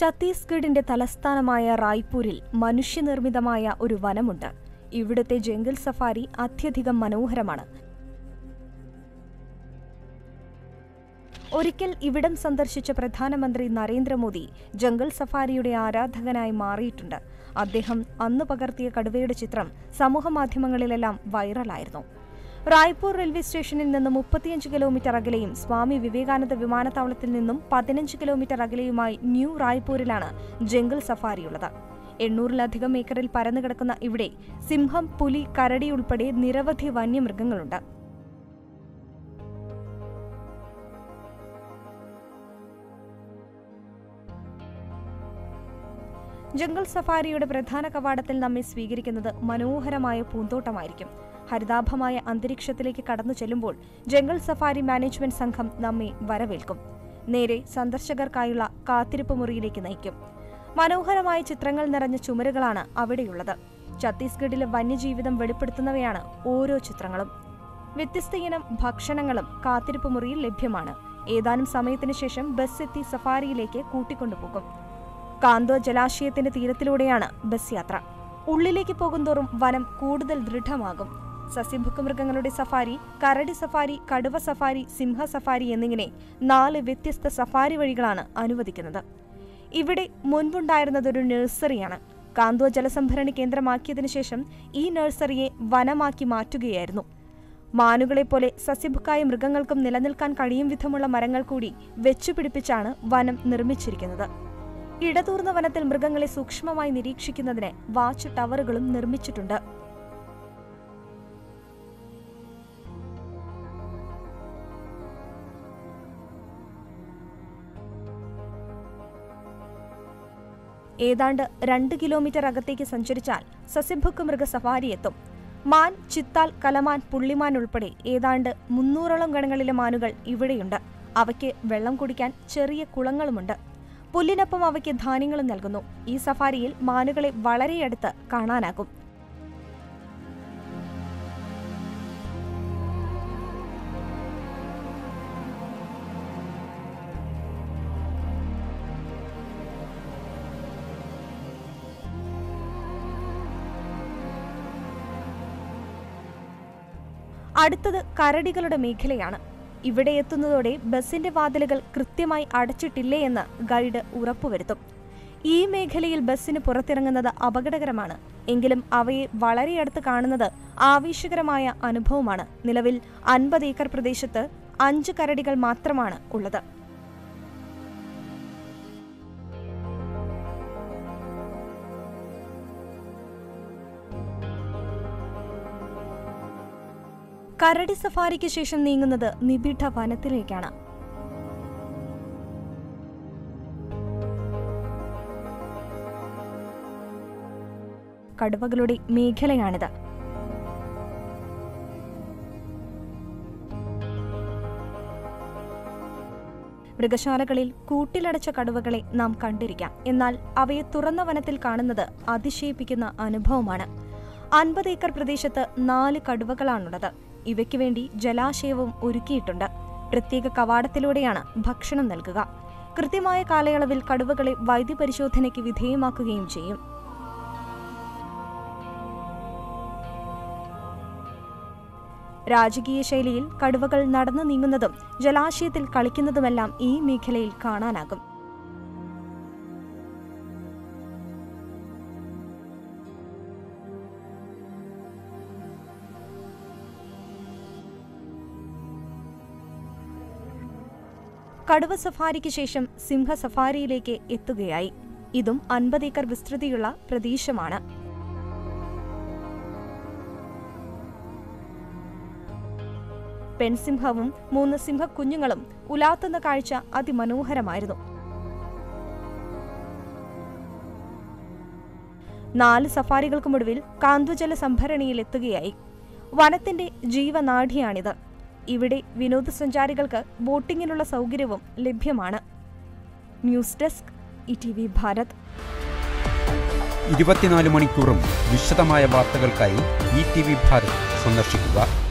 ഛത്തീസ്ഗഡിന്റെ തലസ്ഥാനമായ റായ്പൂരിൽ മനുഷ്യനിർമ്മിതമായ ഒരു വനമുണ്ട് ഇവിടുത്തെ ജംഗൽ സഫാരി അത്യധികം മനോഹരമാണ് ഒരിക്കൽ ഇവിടം സന്ദർശിച്ച പ്രധാനമന്ത്രി നരേന്ദ്രമോദി ജംഗൽ സഫാരിയുടെ ആരാധകനായി മാറിയിട്ടുണ്ട് അദ്ദേഹം അന്ന് പകർത്തിയ കടുവയുടെ ചിത്രം സമൂഹമാധ്യമങ്ങളിലെല്ലാം വൈറലായിരുന്നു റായ്പൂർ റെയിൽവേ സ്റ്റേഷനിൽ നിന്ന് മുപ്പത്തിയഞ്ച് കിലോമീറ്റർ അകലെയും സ്വാമി വിവേകാനന്ദ വിമാനത്താവളത്തിൽ നിന്നും പതിനഞ്ച് കിലോമീറ്റർ അകലെയുമായി ന്യൂ റായ്പൂരിലാണ് ജംഗൽ സഫാരിയുള്ളത് എണ്ണൂറിലധികം ഏക്കറിൽ പരന്നുകിടക്കുന്ന ഇവിടെ സിംഹം പുലി കരടി ഉൾപ്പെടെ നിരവധി വന്യമൃഗങ്ങളുണ്ട് ജംഗൽ സഫാരിയുടെ പ്രധാന കവാടത്തിൽ നമ്മെ സ്വീകരിക്കുന്നത് മനോഹരമായ പൂന്തോട്ടമായിരിക്കും ഹരിതാഭമായ അന്തരീക്ഷത്തിലേക്ക് കടന്നു ചെല്ലുമ്പോൾ ജംഗൽ സഫാരി മാനേജ്മെന്റ് സംഘം നമ്മെ വരവേൽക്കും നേരെ സന്ദർശകർക്കായുള്ള കാത്തിരിപ്പ് മുറിയിലേക്ക് നയിക്കും മനോഹരമായ ചിത്രങ്ങൾ നിറഞ്ഞ ചുമരുകളാണ് അവിടെയുള്ളത് ഛത്തീസ്ഗഡിലെ വന്യജീവിതം വെളിപ്പെടുത്തുന്നവയാണ് ഓരോ ചിത്രങ്ങളും വ്യത്യസ്ത ഇനം ഭക്ഷണങ്ങളും കാത്തിരിപ്പ് മുറിയിൽ ലഭ്യമാണ് ഏതാനും സമയത്തിനു ശേഷം ബസ് എത്തി സഫാരിയിലേക്ക് കൂട്ടിക്കൊണ്ടുപോകും കാന്തോ ജലാശയത്തിന്റെ തീരത്തിലൂടെയാണ് ബസ് യാത്ര ഉള്ളിലേക്ക് പോകുന്തോറും വനം കൂടുതൽ ദൃഢമാകും സസ്യഭുക്ക് മൃഗങ്ങളുടെ സഫാരി കരടി സഫാരി കടുവ സഫാരി സിംഹ സഫാരി എന്നിങ്ങനെ നാല് വ്യത്യസ്ത സഫാരി വഴികളാണ് അനുവദിക്കുന്നത് ഇവിടെ മുൻപുണ്ടായിരുന്നത് ഒരു നഴ്സറിയാണ് കാന്തോ ജലസംഭരണി കേന്ദ്രമാക്കിയതിനു ശേഷം ഈ നഴ്സറിയെ വനമാക്കി മാറ്റുകയായിരുന്നു മാനുകളെപ്പോലെ സസ്യഭുക്കായ മൃഗങ്ങൾക്കും നിലനിൽക്കാൻ കഴിയും വിധമുള്ള മരങ്ങൾ കൂടി വെച്ചുപിടിപ്പിച്ചാണ് വനം നിർമ്മിച്ചിരിക്കുന്നത് ഇടതൂർന്ന വനത്തിൽ മൃഗങ്ങളെ സൂക്ഷ്മമായി നിരീക്ഷിക്കുന്നതിന് വാച്ച് ടവറുകളും നിർമ്മിച്ചിട്ടുണ്ട് ഏതാണ്ട് രണ്ട് കിലോമീറ്റർ അകത്തേക്ക് സഞ്ചരിച്ചാൽ സസ്യഭുക്ക് മൃഗ സഫാരി എത്തും മാൻ ചിത്താൽ കലമാൻ പുള്ളിമാൻ ഉൾപ്പെടെ ഏതാണ്ട് മുന്നൂറോളം ഗണങ്ങളിലെ മാനുകൾ ഇവിടെയുണ്ട് അവയ്ക്ക് വെള്ളം കുടിക്കാൻ ചെറിയ കുളങ്ങളുമുണ്ട് പുല്ലിനൊപ്പം അവയ്ക്ക് ധാന്യങ്ങളും നൽകുന്നു ഈ സഫാരിയിൽ മാനുകളെ വളരെയടുത്ത് കാണാനാകും അടുത്തത് കരടികളുടെ മേഖലയാണ് ഇവിടെ എത്തുന്നതോടെ ബസിന്റെ വാതിലുകൾ കൃത്യമായി അടച്ചിട്ടില്ലേ എന്ന് ഗൈഡ് ഉറപ്പുവരുത്തും ഈ മേഖലയിൽ ബസ്സിന് പുറത്തിറങ്ങുന്നത് അപകടകരമാണ് എങ്കിലും അവയെ വളരെ അടുത്ത് കാണുന്നത് ആവേശകരമായ അനുഭവമാണ് നിലവിൽ അൻപത് ഏക്കർ പ്രദേശത്ത് അഞ്ച് കരടികൾ മാത്രമാണ് ഉള്ളത് കരടി സഫാരിക്ക് ശേഷം നീങ്ങുന്നത് നിബിഡ വനത്തിലേക്കാണ് കടുവകളുടെ മേഖലയാണിത് മൃഗശാലകളിൽ കൂട്ടിലടച്ച കടുവകളെ നാം കണ്ടിരിക്കാം എന്നാൽ അവയെ തുറന്ന വനത്തിൽ കാണുന്നത് അതിശയിപ്പിക്കുന്ന അനുഭവമാണ് അൻപത് ഏക്കർ പ്രദേശത്ത് നാല് കടുവകളാണുള്ളത് ഇവയ്ക്ക് വേണ്ടി ജലാശയവും ഒരുക്കിയിട്ടുണ്ട് പ്രത്യേക കവാടത്തിലൂടെയാണ് ഭക്ഷണം നൽകുക കൃത്യമായ കാലയളവിൽ കടുവകളെ വൈദ്യപരിശോധനയ്ക്ക് വിധേയമാക്കുകയും ചെയ്യും രാജകീയ ശൈലിയിൽ കടുവകൾ നടന്നു നീങ്ങുന്നതും ജലാശയത്തിൽ കളിക്കുന്നതുമെല്ലാം ഈ മേഖലയിൽ കാണാനാകും കടുവ സഫാരിക്ക് ശേഷം സിംഹ സഫാരിയിലേക്ക് എത്തുകയായി ഇതും അൻപത് ഏക്കർ വിസ്തൃതിയുള്ള പ്രദേശമാണ് പെൺസിംഹവും മൂന്ന് സിംഹക്കുഞ്ഞുങ്ങളും ഉലാത്തുന്ന കാഴ്ച അതിമനോഹരമായിരുന്നു നാല് സഫാരികൾക്കുമൊടുവിൽ കാന്തുജല സംഭരണിയിൽ എത്തുകയായി വനത്തിന്റെ ജീവനാഡിയാണിത് ഇവിടെ വിനോദസഞ്ചാരികൾക്ക് ബോട്ടിങ്ങിനുള്ള സൗകര്യവും ലഭ്യമാണ് news desk E T V Bharat ഇരുപത്തിനാല് മണിക്കൂറും വിശദമായ വാർത്തകൾക്കായി ഇ ടി വി ഭാരത് സന്ദർശിക്കുക